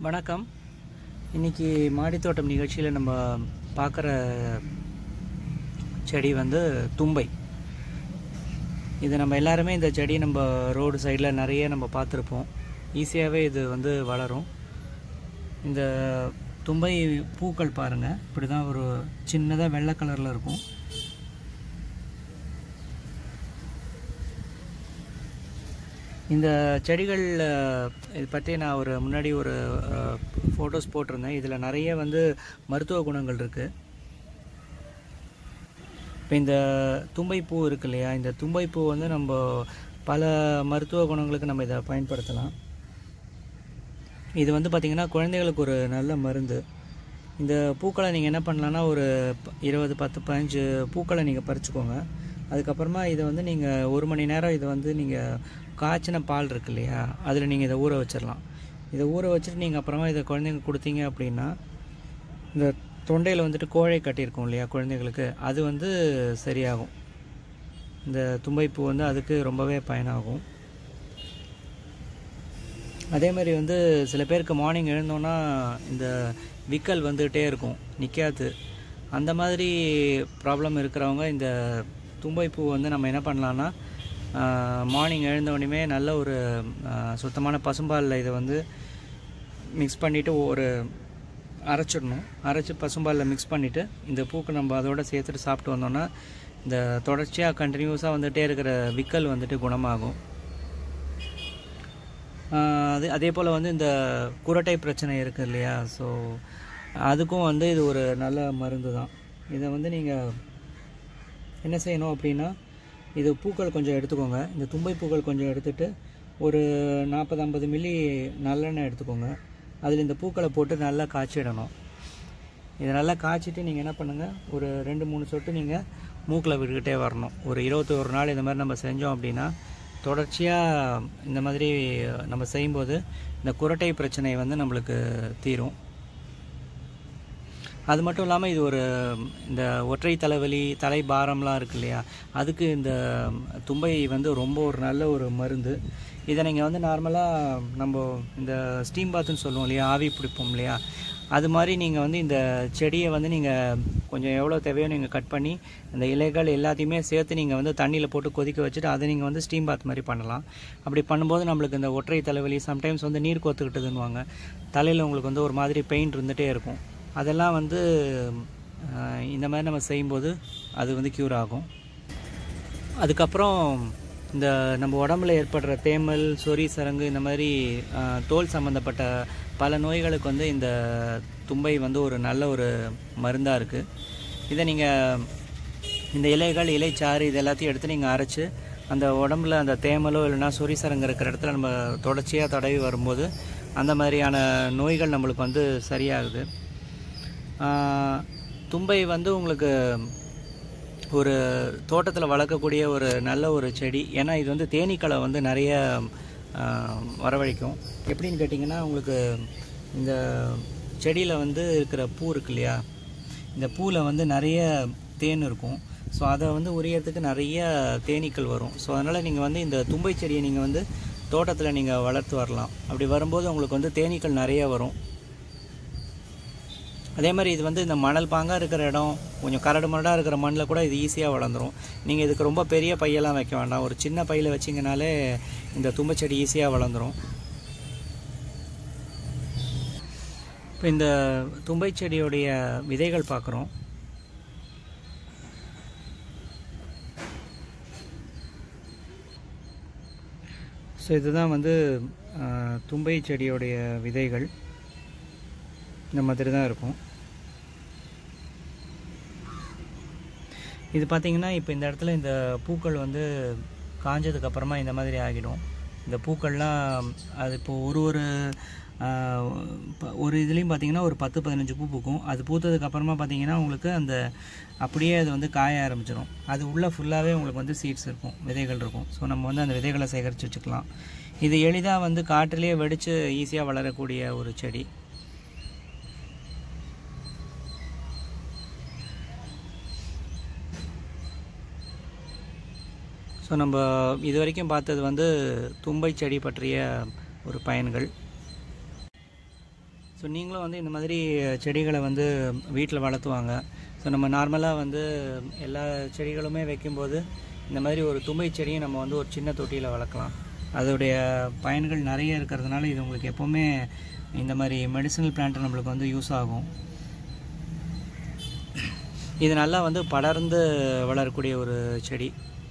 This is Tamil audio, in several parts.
வணக்கம் இன்றைக்கி மாடித்தோட்டம் நிகழ்ச்சியில் நம்ம பார்க்குற செடி வந்து தும்பை இது நம்ம எல்லாருமே இந்த செடி நம்ம ரோடு சைடில் நிறைய நம்ம பார்த்துருப்போம் ஈஸியாகவே இது வந்து வளரும் இந்த தும்பை பூக்கள் பாருங்கள் இப்படி தான் ஒரு சின்னதாக வெள்ளை கலரில் இருக்கும் இந்த செடிகள் அஹ், இது பற்றி நான் ஒரு முன்னாடி ஒரு ஃபோட்டோஸ் போட்டிருந்தேன் இதில் நிறைய வந்து மருத்துவ குணங்கள் இருக்குது இப்போ இந்த தும்பை பூ இருக்கு இல்லையா இந்த தும்பை பூ வந்து நம்ம பல மருத்துவ குணங்களுக்கு நம்ம இதை பயன்படுத்தலாம் இது வந்து பார்த்திங்கன்னா குழந்தைகளுக்கு ஒரு நல்ல மருந்து இந்த பூக்களை நீங்கள் என்ன பண்ணலான்னா ஒரு ப- இருபது பத்து பதினஞ்சு பூக்களை நீங்கள் பறிச்சுக்கோங்க அதுக்கப்புறமா இதை வந்து நீங்கள் ஒரு மணி நேரம் இதை வந்து நீங்கள் காய்ச்சின பால் இருக்கு இல்லையா அதில் நீங்கள் இதை ஊற வச்சிடலாம் இதை ஊற வச்சுட்டு நீங்கள் அப்புறமா இதை குழந்தைங்க கொடுத்தீங்க அப்படின்னா இந்த தொண்டையில் வந்துட்டு கோழை கட்டியிருக்கும் இல்லையா குழந்தைங்களுக்கு அது வந்து சரியாகும் இந்த தும்பைப்பூ வந்து அதுக்கு ரொம்பவே பயனாகும் அதே மாதிரி வந்து சில பேருக்கு மார்னிங் எழுந்தோன்னா இந்த விக்கல் வந்துகிட்டே இருக்கும் நிற்காது அந்த மாதிரி ப்ராப்ளம் இருக்கிறவங்க இந்த தும்பைப்பூ வந்து நம்ம என்ன பண்ணலான்னா மார்னிங் எழுந்தோடனே நல்ல ஒரு ஆஹ், சுத்தமான பசும்பாலில் இதை வந்து மிக்ஸ் பண்ணிவிட்டு ஒரு அரைச்சிடணும் அரைச்சி பசும்பாலில் மிக்ஸ் பண்ணிவிட்டு இந்த பூக்கு நம்ம அதோட சேர்த்துட்டு சாப்பிட்டு வந்தோம்னா இந்த தொடர்ச்சியாக கண்டினியூஸாக வந்துகிட்டே இருக்கிற விக்கல் வந்துட்டு குணமாகும் ஆஹ் அது அதே போல் வந்து இந்த குரட்டை பிரச்சனை இருக்குது இல்லையா ஸோ அதுக்கும் வந்து இது ஒரு நல்ல மருந்து தான் இதை வந்து நீங்கள் என்ன செய்யணும் அப்படின்னா இது பூக்கள் கொஞ்சம் எடுத்துக்கோங்க இந்த தும்பை பூக்கள் கொஞ்சம் எடுத்துட்டு ஒரு நாற்பது ஐம்பது மில்லி நல்லெண்ணெய் எடுத்துக்கோங்க அதில் இந்த பூக்களை போட்டு நல்லா காய்ச்சிடணும் இதை நல்லா காய்ச்சிட்டு நீங்கள் என்ன பண்ணுங்கள் ஒரு ரெண்டு மூணு சொட்டு நீங்கள் மூக்கில் விட்டுக்கிட்டே வரணும் ஒரு இருபத்தி ஒரு நாள் இந்த மாதிரி நம்ம செஞ்சோம் அப்படின்னா தொடர்ச்சியாக இந்த மாதிரி நம்ம செய்யும்போது இந்த குரட்டை பிரச்சனை வந்து நம்மளுக்கு தீரும் அது மட்டும் இல்லாமல் இது ஒரு இந்த ஒற்றை தலைவலி தலை பாரம்லாம் இருக்கு இல்லையா அதுக்கு இந்த தும்பை வந்து ரொம்ப ஒரு நல்ல ஒரு மருந்து இதை நீங்கள் வந்து நார்மலாக நம்ம இந்த ஸ்டீம் பாத்துன்னு சொல்லுவோம் இல்லையா ஆவி பிடிப்போம் இல்லையா அது மாதிரி நீங்கள் வந்து இந்த செடியை வந்து நீங்கள் கொஞ்சம் எவ்வளோ தேவையோ நீங்கள் கட் பண்ணி இந்த இலைகள் எல்லாத்தையுமே சேர்த்து நீங்கள் வந்து தண்ணியில் போட்டு கொதிக்க வச்சுட்டு அதை நீங்கள் வந்து ஸ்டீம் பாத் மாதிரி பண்ணலாம் அப்படி பண்ணும்போது நம்மளுக்கு இந்த ஒற்றை தலைவலி சம்டைம்ஸ் வந்து நீர் கோத்துக்கிட்டதுன்னுவாங்க தலையில் உங்களுக்கு வந்து ஒரு மாதிரி பெயின் இருந்துகிட்டே இருக்கும் அதெல்லாம் வந்து அஹ், இந்த மாதிரி நம்ம செய்யும்போது அது வந்து க்யூர் ஆகும் அதுக்கப்புறம் இந்த நம்ம உடம்புல ஏற்படுற தேமல் சொறி சரங்கு இந்த மாதிரி அஹ், தோல் சம்மந்தப்பட்ட பல நோய்களுக்கு வந்து இந்த தும்பை வந்து ஒரு நல்ல ஒரு மருந்தாக இருக்குது இதை நீங்கள் இந்த இலைகள் இலைச்சாறு இது எல்லாத்தையும் எடுத்து நீங்கள் அரைச்சு அந்த உடம்புல அந்த தேமலோ இல்லைன்னா சொறி சரங்கு இருக்கிற இடத்துல நம்ம தொடர்ச்சியாக தடவி வரும்போது அந்த மாதிரியான நோய்கள் நம்மளுக்கு வந்து சரியாகுது ஆஹ், தும்பை வந்து உங்களுக்கு ஒரு தோட்டத்தில் வளர்க்கக்கூடிய ஒரு நல்ல ஒரு செடி ஏன்னா இது வந்து தேனீக்களை வந்து நிறைய ஆஹ், வரவழைக்கும் எப்படின்னு கேட்டிங்கன்னா உங்களுக்கு இந்த செடியில் வந்து இருக்கிற பூ இருக்கு இல்லையா இந்த பூவில் வந்து நிறைய தேன் இருக்கும் ஸோ அதை வந்து உரியறதுக்கு நிறைய தேனீக்கள் வரும் ஸோ அதனால் நீங்கள் வந்து இந்த தும்பை செடியை நீங்கள் வந்து தோட்டத்தில் நீங்கள் வளர்த்து வரலாம் அப்படி வரும்போது உங்களுக்கு வந்து தேனீக்கள் நிறைய வரும் அதே மாதிரி இது வந்து இந்த மணல் பாங்காக இருக்கிற இடம் கொஞ்சம் கரடு மரடாக இருக்கிற மண்ணில் கூட இது ஈஸியாக வளர்ந்துரும் நீங்கள் இதுக்கு ரொம்ப பெரிய பையெல்லாம் வைக்க வேண்டாம் ஒரு சின்ன பையில் வச்சிங்கனாலே இந்த தும்பை செடி ஈஸியாக வளர்ந்துரும் இப்போ இந்த தும்பை செடியுடைய விதைகள் பார்க்குறோம் ஸோ இதுதான் வந்து ஆஹ், தும்பை செடியோடைய விதைகள் இந்த மாதிரி தான் இருக்கும் இது பார்த்தீங்கன்னா இப்போ இந்த இடத்துல இந்த பூக்கள் வந்து காஞ்சதுக்கு அப்புறமா இந்த மாதிரி ஆகிடும் இந்த பூக்கள்லாம் அது இப்போ ஒரு ஒரு ஆஹ், ப- ஒரு இதுலேயும் பார்த்தீங்கன்னா ஒரு பத்து பதினஞ்சு பூ பூக்கும் அது பூத்ததுக்கு அப்புறமா பார்த்தீங்கன்னா உங்களுக்கு அந்த அப்படியே அது வந்து காய ஆரம்பிச்சிடும் அது உள்ளே ஃபுல்லாகவே உங்களுக்கு வந்து சீட்ஸ் இருக்கும் விதைகள் இருக்கும் ஸோ நம்ம வந்து அந்த விதைகளை சேகரித்து வச்சுக்கலாம் இது எளிதாக வந்து காற்றிலேயே வெடித்து ஈஸியாக வளரக்கூடிய ஒரு செடி ஸோ நம்ம இது வரைக்கும் பார்த்தது வந்து தும்பை செடி பற்றிய ஒரு பயன்கள் ஸோ நீங்களும் வந்து இந்த மாதிரி செடிகளை வந்து வீட்டில் வளர்த்துவாங்க ஸோ நம்ம நார்மலாக வந்து எல்லா செடிகளுமே வைக்கும்போது இந்த மாதிரி ஒரு தும்பை செடியும் நம்ம வந்து ஒரு சின்ன தொட்டியில் வளர்க்கலாம் அதோடைய பயன்கள் நிறைய இருக்கிறதுனால இது உங்களுக்கு எப்போவுமே இந்த மாதிரி மெடிசனல் பிளான்ட் நம்மளுக்கு வந்து யூஸ் ஆகும் இது நல்லா வந்து படர்ந்து வளரக்கூடிய ஒரு செடி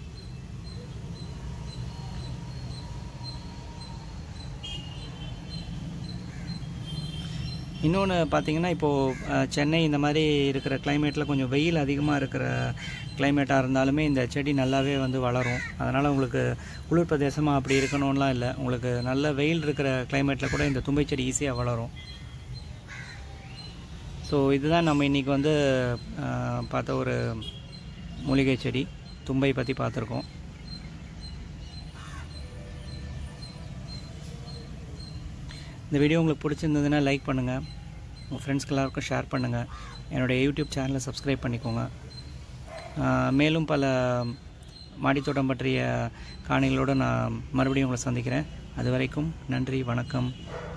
இன்னொன்று பார்த்தீங்கன்னா இப்போது சென்னை இந்த மாதிரி இருக்கிற கிளைமேட்டில் கொஞ்சம் வெயில் அதிகமாக இருக்கிற கிளைமேட்டாக இருந்தாலுமே இந்த செடி நல்லாவே வந்து வளரும் அதனால் உங்களுக்கு குளிர் பிரதேசமாக அப்படி இருக்கணும்லாம் இல்லை உங்களுக்கு நல்ல வெயில் இருக்கிற கிளைமேட்டில் கூட இந்த தும்பை செடி ஈஸியாக வளரும் ஸோ இதுதான் நம்ம இன்றைக்கி வந்து அஹ், பார்த்த ஒரு மூலிகை செடி தும்பை பற்றி பார்த்துருக்கோம் இந்த வீடியோ உங்களுக்கு பிடிச்சிருந்ததுன்னா லைக் பண்ணுங்கள் உங்கள் ஃப்ரெண்ட்ஸ்க்கு எல்லாருக்கும் ஷேர் பண்ணுங்கள் என்னுடைய யூடியூப் சேனலை சப்ஸ்கிரைப் பண்ணிக்கோங்க ஆஹ் மேலும் பல மாடித்தோட்டம் பற்றிய காணிகளோடு நான் மறுபடியும் உங்களை சந்திக்கிறேன் அது வரைக்கும் நன்றி வணக்கம்